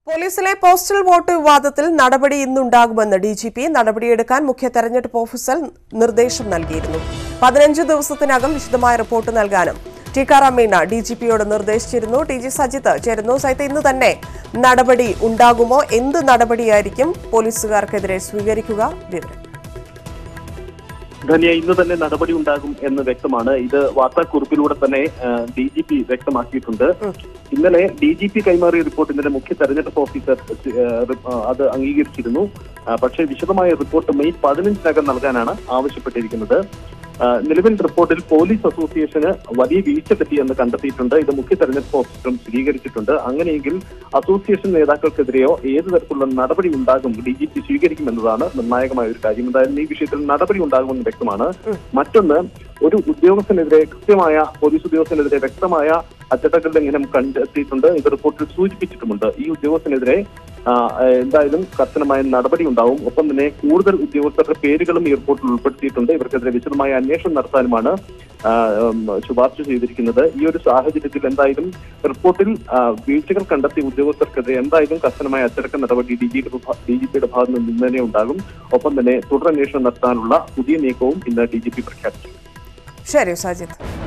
പോലീസിലെ postal vote വിവാദത്തിൽ നടപടി ഇന്നുണ്ടാകുമെന്ന് ഡി ജി പി നടപടിയെടുക്കാൻ മുഖ്യ തെരഞ്ഞെടുപ്പ് ഓഫീസർ നിർദ്ദേശം നൽകിയിരുന്നു പതിനഞ്ച് ദിവസത്തിനകം വിശദമായ റിപ്പോർട്ട് നൽകാനും ടിക്കാറാം മീണ ഡി ജി പിയോട് നിർദ്ദേശിച്ചിരുന്നു ടി ജി സജിത്ത് ചേരുന്നു സജിത്ത് ഇന്ന് തന്നെ നടപടി ഉണ്ടാകുമോ എന്ത് നടപടിയായിരിക്കും പോലീസുകാർക്കെതിരെ സ്വീകരിക്കുക വിവരം ധന്യ ഇന്ന് തന്നെ നടപടി ഉണ്ടാകും എന്ന് വ്യക്തമാണ് ഇത് വാർത്താക്കുറിപ്പിലൂടെ തന്നെ ഡി ജി പി വ്യക്തമാക്കിയിട്ടുണ്ട് ഇന്നലെ ഡി ജി പി കൈമാറിയ റിപ്പോർട്ട് ഇന്നലെ മുഖ്യ തെരഞ്ഞെടുപ്പ് ഓഫീസർ ആ, റി- ആ, അത് അംഗീകരിച്ചിരുന്നു ആ, പക്ഷേ വിശദമായ റിപ്പോർട്ട് മെയ് പതിനഞ്ചിനകം നൽകാനാണ് ആവശ്യപ്പെട്ടിരിക്കുന്നത് ആ, നിലവിൽ റിപ്പോർട്ടിൽ പോലീസ് അസോസിയേഷന് വലിയ വീഴ്ച പറ്റിയെന്ന് കണ്ടെത്തിയിട്ടുണ്ട് ഇത് മുഖ്യ തെരഞ്ഞെടുപ്പ് ഓഫീസറും സ്ഥിരീകരിച്ചിട്ടുണ്ട് അങ്ങനെയെങ്കിൽ അസോസിയേഷൻ നേതാക്കൾക്കെതിരെയോ ഏത് തരത്തിലുള്ള നടപടി ഉണ്ടാകും ഡി ജി പി സ്വീകരിക്കുമെന്നതാണ് നിർണായകമായ ഒരു കാര്യം എന്തായാലും ഈ വിഷയത്തിൽ നടപടി ഉണ്ടാകുമെന്ന് വ്യക്തമാണ് മറ്റൊന്ന് ഒരു ഉദ്യോഗസ്ഥനെതിരെ കൃത്യമായ പോലീസ് ഉദ്യോഗസ്ഥനെതിരെ വ്യക്തമായ അച്ചടക്ക ലംഘനം കണ്ടെത്തിയിട്ടുണ്ട് ഇത് റിപ്പോർട്ടിൽ സൂചിപ്പിച്ചിട്ടുമുണ്ട് ഈ ഉദ്യോഗസ്ഥനെതിരെ ആ, എന്തായാലും കർശനമായ നടപടി ഉണ്ടാവും ഒപ്പം തന്നെ കൂടുതൽ ഉദ്യോഗസ്ഥരുടെ പേരുകളും ഈ റിപ്പോർട്ടിൽ ഉൾപ്പെടുത്തിയിട്ടുണ്ട് ഇവർക്കെതിരെ വിശദമായ അന്വേഷണം നടത്താനുമാണ് ആ, ഉം, ശുപാർശ ചെയ്തിരിക്കുന്നത് ഈ ഒരു സാഹചര്യത്തിൽ എന്തായാലും റിപ്പോർട്ടിൽ ആ, വീഴ്ചകൾ കണ്ടെത്തിയ ഉദ്യോഗസ്ഥർക്കെതിരെ എന്തായാലും കർശനമായ അച്ചടക്ക നടപടി ഡി ജി ഡി ജി പിയുടെ ഭാഗത്ത് നിന്ന് തന്നെ ഉണ്ടാകും ഒപ്പം തന്നെ തുടരന്വേഷണം നടത്താനുള്ള പുതിയ നീക്കവും ഇന്ന് ഡി ജി പി പ്രഖ്യാപിച്ചു ശരി സജിത്ത്